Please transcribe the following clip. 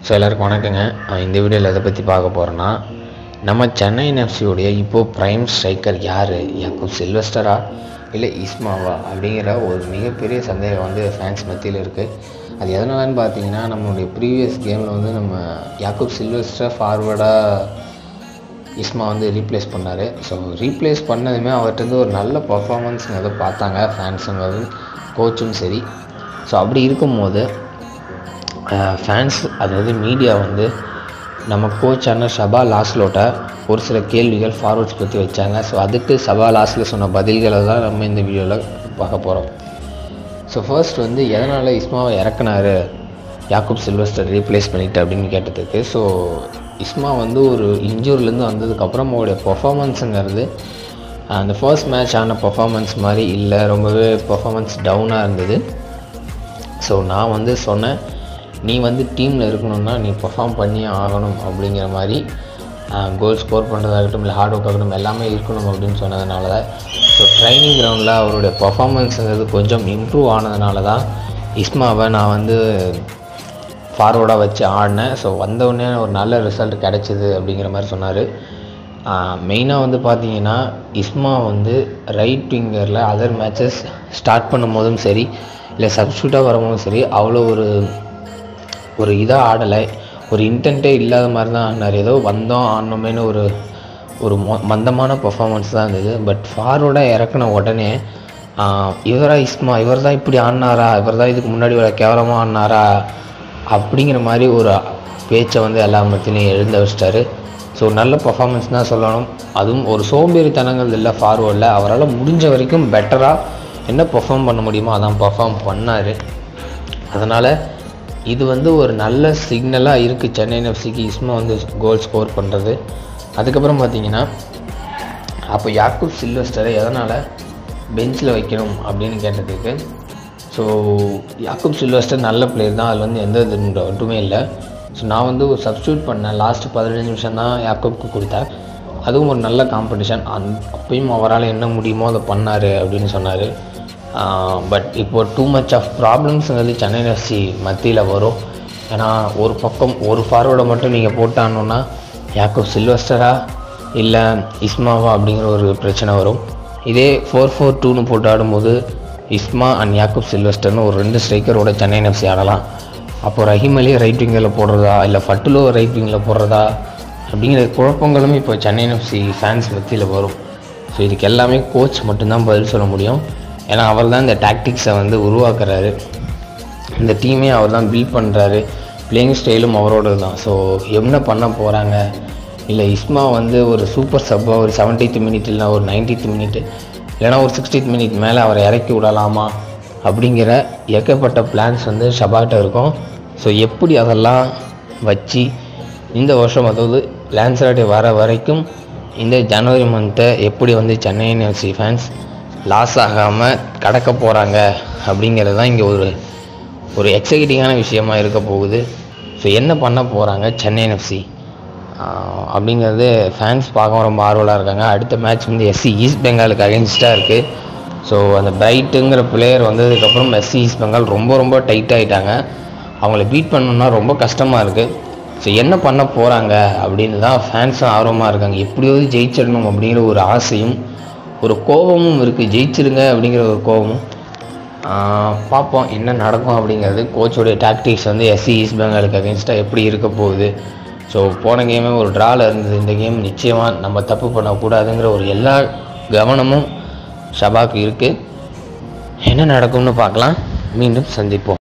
so எல்லாருக்கும் வணக்கங்க அஹ் இந்த வீடியோவில் எதை பற்றி பார்க்க போகிறோன்னா நம்ம சென்னை என்எஃப்சியோடைய இப்போது ப்ரைம் ஸ்ட்ரைக்கர் யார் யாக்கூப் சில்வஸ்டரா இல்லை இஸ்மாவா அப்படிங்கிற ஒரு மிகப்பெரிய சந்தேகம் வந்து ஃபேன்ஸ் மத்தியில் இருக்குது அது எதனாலன்னு பார்த்தீங்கன்னா நம்மளுடைய ப்ரீவியஸ் கேமில் வந்து நம்ம யாக்கூப் சில்வஸ்டர் ஃபார்வர்டாக இஸ்மா வந்து ரீப்ளேஸ் பண்ணார் ஸோ ரீப்ளேஸ் பண்ணதுமே அவர்கிட்ட ஒரு நல்ல பர்ஃபார்மன்ஸுங்கிறத பார்த்தாங்க ஃபேன்ஸுங்கிறது கோச்சும் சரி ஸோ அப்படி இருக்கும்போது ஃபேன்ஸ் அதாவது மீடியா வந்து நம்ம கோச்சான ஷபா லாஸ்லோட்ட ஒரு சில கேள்விகள் ஃபார்வர்ட்ஸ் பற்றி வச்சாங்க ஸோ அதுக்கு சபா லாஸ்டில் சொன்ன பதில்களை தான் நம்ம இந்த வீடியோவில் பார்க்க போகிறோம் ஸோ ஃபர்ஸ்ட் வந்து எதனால் இஸ்மாவை இறக்குனாரு யாக்கூப் சில்வஸ்டர் ரீப்ளேஸ் பண்ணிட்டு அப்படின்னு கேட்டதுக்கு ஸோ இஸ்மா வந்து ஒரு இன்ஜூரிலேருந்து வந்ததுக்கப்புறம் அவருடைய பர்ஃபாமன்ஸுங்கிறது அந்த ஃபர்ஸ்ட் மேட்ச் ஆன பர்ஃபாமன்ஸ் மாதிரி இல்லை ரொம்பவே பர்ஃபாமன்ஸ் டவுனாக இருந்தது ஸோ நான் வந்து சொன்னேன் நீ வந்து டீமில் இருக்கணும்னா நீ பெர்ஃபார்ம் பண்ணி ஆகணும் அப்படிங்கிற மாதிரி கோல் ஸ்கோர் பண்ணுறதாகட்டும் இல்லை ஹார்ட் ஒர்க் ஆகட்டும் எல்லாமே இருக்கணும் அப்படின்னு சொன்னதுனால தான் ஸோ ட்ரைனிங் கிரவுண்டில் அவருடைய பர்ஃபார்மன்ஸுங்கிறது கொஞ்சம் இம்ப்ரூவ் ஆனதுனால தான் இஸ்மாவை நான் வந்து ஃபார்வர்டாக வச்சு ஆடினேன் ஸோ வந்தவுடனே ஒரு நல்ல ரிசல்ட் கிடச்சிது அப்படிங்கிற மாதிரி சொன்னார் மெயினாக வந்து பார்த்தீங்கன்னா இஸ்மா வந்து ரைட் விங்கரில் அதர் மேட்சஸ் ஸ்டார்ட் பண்ணும் போதும் சரி இல்லை சப்ஸ்டியூட்டாக வரும்போதும் சரி அவ்வளோ ஒரு ஒரு இதாக ஆடலை ஒரு இன்டென்ட்டே இல்லாத மாதிரி தான் ஆடினார் ஏதோ வந்தோம் ஆடணுமேனு ஒரு ஒரு மொ மந்தமான பர்ஃபார்மன்ஸ் தான் இருந்தது பட் ஃபார்வர்டாக இறக்குன உடனே இவரா இஸ்மா இவர் தான் இப்படி ஆடினாரா இவர் தான் இதுக்கு முன்னாடி வர கேவலமாக ஆடினாரா அப்படிங்கிற மாதிரி ஒரு பேச்சை வந்து எல்லா மத்தியிலையும் எழுந்த வச்சிட்டாரு ஸோ நல்ல பர்ஃபார்மன்ஸ் தான் சொல்லணும் அதுவும் ஒரு சோம்பேறித்தனங்கள் இல்லை ஃபார்வர்டில் அவரால் முடிஞ்ச வரைக்கும் பெட்டராக என்ன பெர்ஃபார்ம் பண்ண முடியுமோ அதான் பெர்ஃபார்ம் பண்ணார் அதனால் இது வந்து ஒரு நல்ல சிக்னலாக இருக்குது சென்னை எஃப்சிக்கு இஸ்மா வந்து கோல் ஸ்கோர் பண்ணுறது அதுக்கப்புறம் பார்த்தீங்கன்னா அப்போ யாக்கூப் சில்வஸ்டரை எதனால் பெஞ்சில் வைக்கணும் அப்படின்னு கேட்டதுக்கு ஸோ யாக்கூப் சில்வஸ்டர் நல்ல பிளேயர் தான் அதில் வந்து எந்த இது ஒன்றுமே இல்லை ஸோ நான் வந்து ஒரு சப்ஸ்டியூட் பண்ணேன் லாஸ்ட் பதினஞ்சு நிமிஷம் தான் யாக்கூப்க்கு கொடுத்தேன் அதுவும் ஒரு நல்ல காம்படிஷன் அந் அப்பயும் அவரால் என்ன முடியுமோ அதை பண்ணார் அப்படின்னு சொன்னார் பட் இப்போ டூ மச் ஆஃப் ப்ராப்ளம்ஸுங்கிறது சென்னை எஃப்சி மத்தியில் வரும் ஏன்னா ஒரு பக்கம் ஒரு ஃபார்வர்டை மட்டும் நீங்கள் போட்டானோன்னா யாக்கூப் சில்வஸ்டரா இல்லை இஸ்மாவா அப்படிங்கிற ஒரு பிரச்சனை வரும் இதே ஃபோர் ஃபோர் டூன்னு போட்டு ஆடும்போது இஸ்மா அண்ட் யாக்கூப் சில்வஸ்டர்னு ஒரு ரெண்டு ஸ்ட்ரைக்கரோட சென்னை எஃப்சி ஆடலாம் அப்போ ரஹீம் அலி ரைட் விங்கில் போடுறதா இல்லை ஃபட்டுலோ ரைட் விங்கில் போடுறதா அப்படிங்கிற குழப்பங்களும் இப்போ சென்னை எஃப்சி ஃபேன்ஸ் மத்தியில் வரும் ஸோ இதுக்கு எல்லாமே கோச் மட்டும்தான் பதில் சொல்ல முடியும் ஏன்னா அவர் தான் இந்த டாக்டிக்ஸை வந்து உருவாக்குறாரு இந்த டீமே அவர் தான் பில்ட் பண்ணுறாரு பிளேயிங் ஸ்டைலும் அவரோடது தான் ஸோ என்ன பண்ண போகிறாங்க இல்லை இஸ்மா வந்து ஒரு சூப்பர் சப்பாக ஒரு செவன்டீத் மினிட் இல்லைனா ஒரு நைன்டீத் மினிட் இல்லைனா ஒரு சிக்ஸ்டீத் மினிட் மேலே அவரை இறக்கி விடலாமா அப்படிங்கிற ஏகப்பட்ட பிளான்ஸ் வந்து ஷபாட்ட இருக்கும் ஸோ எப்படி அதெல்லாம் வச்சு இந்த வருஷம் அதாவது லான்சராட்டை வர வரைக்கும் இந்த ஜனவரி மந்த்தை எப்படி வந்து சென்னை எஃப்சி ஃபேன்ஸ் லாஸ் ஆகாமல் கடக்க போகிறாங்க அப்படிங்கிறது தான் இங்கே ஒரு ஒரு எக்ஸைட்டிங்கான விஷயமா இருக்க போகுது ஸோ என்ன பண்ண போகிறாங்க சென்னை எஃப்சி அப்படிங்கிறது ஃபேன்ஸ் பார்க்க ரொம்ப ஆர்வலாக இருக்காங்க அடுத்த மேட்ச் வந்து எஸ்சி ஈஸ்ட் பெங்காலுக்கு அகேன்ஸ்டாக இருக்குது ஸோ அந்த பிரைட்டுங்கிற பிளேயர் வந்ததுக்கப்புறம் எஸ்சி ஈஸ்ட் பெங்கால் ரொம்ப ரொம்ப டைட் ஆகிட்டாங்க அவங்கள பீட் பண்ணணும்னா ரொம்ப கஷ்டமாக இருக்குது ஸோ என்ன பண்ண போகிறாங்க அப்படின்னு தான் ஃபேன்ஸும் ஆர்வமாக இருக்காங்க எப்படியாவது ஜெயிச்சிடணும் அப்படிங்கிற ஒரு ஆசையும் ஒரு கோபமும் இருக்குது ஜெயிச்சிருங்க அப்படிங்கிற ஒரு கோபமும் பார்ப்போம் என்ன நடக்கும் அப்படிங்கிறது கோச்சோடைய டாக்டிக்ஸ் வந்து எஸ்சி ஈஸ்ட் பெங்காலுக்கு அகேன்ஸ்டாக எப்படி இருக்க போகுது ஸோ போன கேமே ஒரு ட்ராவில் இருந்தது இந்த கேம் நிச்சயமாக நம்ம தப்பு பண்ணக்கூடாதுங்கிற ஒரு எல்லா கவனமும் ஷபாக்கு இருக்குது என்ன நடக்கும்னு பார்க்கலாம் மீண்டும் சந்திப்போம்